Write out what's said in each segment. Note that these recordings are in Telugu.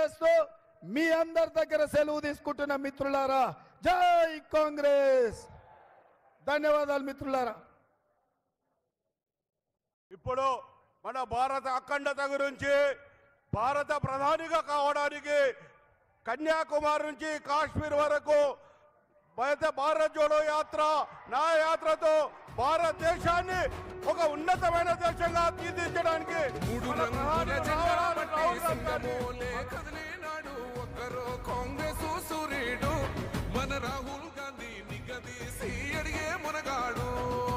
తెలియజేస్తూ మీ అందరి దగ్గర సెలవు తీసుకుంటున్న మిత్రులారా జై కాంగ్రెస్ ధన్యవాదాలు మిత్రులారా ఇప్పుడు మన భారత అఖండత గురించి భారత ప్రధానిగా కావడానికి కన్యాకుమారి నుంచి కాశ్మీర్ వరకు అయితే భారత్ జోడో యాత్ర నా యాత్రతో భారతదేశాన్ని ఒక ఉన్నతమైన దేశంగా తీర్చిదిద్దడానికి మూడు మన రంగుల ప్రధాని జెండా రావాలి, బట్టి రాహుల్ గాంధీ. సింగమోలే కదిలినాడు ఒక్కరో కాంగ్రెస్ సూర్యుడు మన రాహుల్ గాంధీ నిగదీసి అడిగే మునగాడు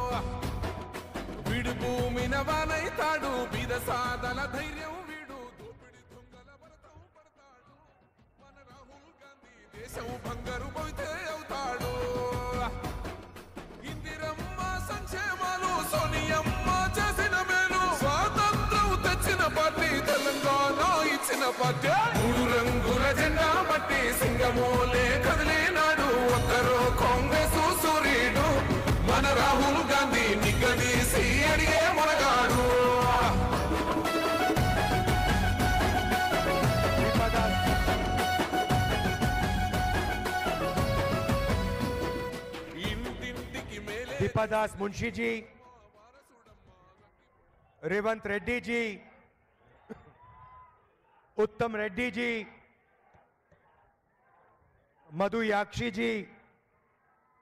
వీడు భూమిన వానైతాడు బీద సాదల ధైర్యం వీడు దోపిడి దొంగల భరతం పడతాడు మన రాహుల్ గాంధీ దేశం బంగారు పోతే అవుతాడు ఇందిరమ్మ సంక్షేమాలు సోనియమ్మ చేసిన మేలు స్వాతంత్రం తెచ్చిన పార్టీ తెలంగాణ ఇచ్చిన పార్టీ మూడు రంగుల జెండా బట్టి సింగమోలే కదిలినాడు ఒక్కరో కాంగ్రెస్ సూర్యుడు మన రాహుల్ గాంధీ నిగ్గదీసి అడిగే మనగాడు ఇంటింటికి మేలే दीपादास मुंशी जी रेवंत रेड्डी जी उत्तम रेड्डी जी मधु याक्षी जी